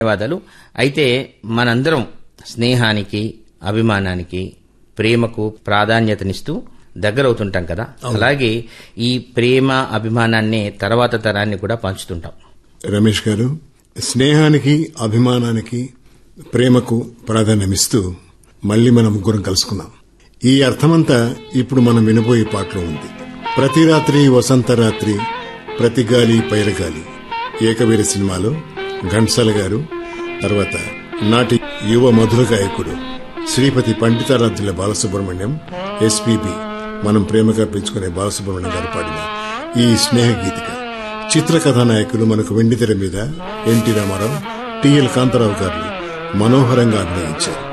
ధన్యవాదాలు అయితే మనందరం స్నేహానికి అభిమానానికి ప్రేమకు ప్రాధాన్యతనిస్తూ దగ్గరవుతుంటాం కదా అలాగే ఈ ప్రేమ అభిమానాన్ని తర్వాత తరాన్ని కూడా పంచుతుంటాం రమేష్ గారు స్నేహానికి అభిమానానికి ప్రేమకు ప్రాధాన్యమిస్తూ మళ్ళీ మనం ముగ్గురం కలుసుకున్నాం ఈ అర్థమంతా ఇప్పుడు మనం వినబోయే పాటలో ఉంది ప్రతి రాత్రి వసంత రాత్రి ప్రతి గాలి పైరగాలి ఏకవీర సినిమాలో ఘంటసాల గారు తర్వాత నాటి యువ మధుర గాయకుడు శ్రీపతి పండితారాధ్యుల బాలసుబ్రహ్మణ్యం ఎస్పీబి మనం ప్రేమగా పెంచుకునే బాలసుబ్రహ్మణ్యం గారు పాడిన ఈ స్నేహ గీతిక చిత్ర కథానాయకులు మనకు వెండితెర మీద ఎన్టీ రామారావు టిఎల్ కాంతారావు గారు మనోహరంగా అభినయించారు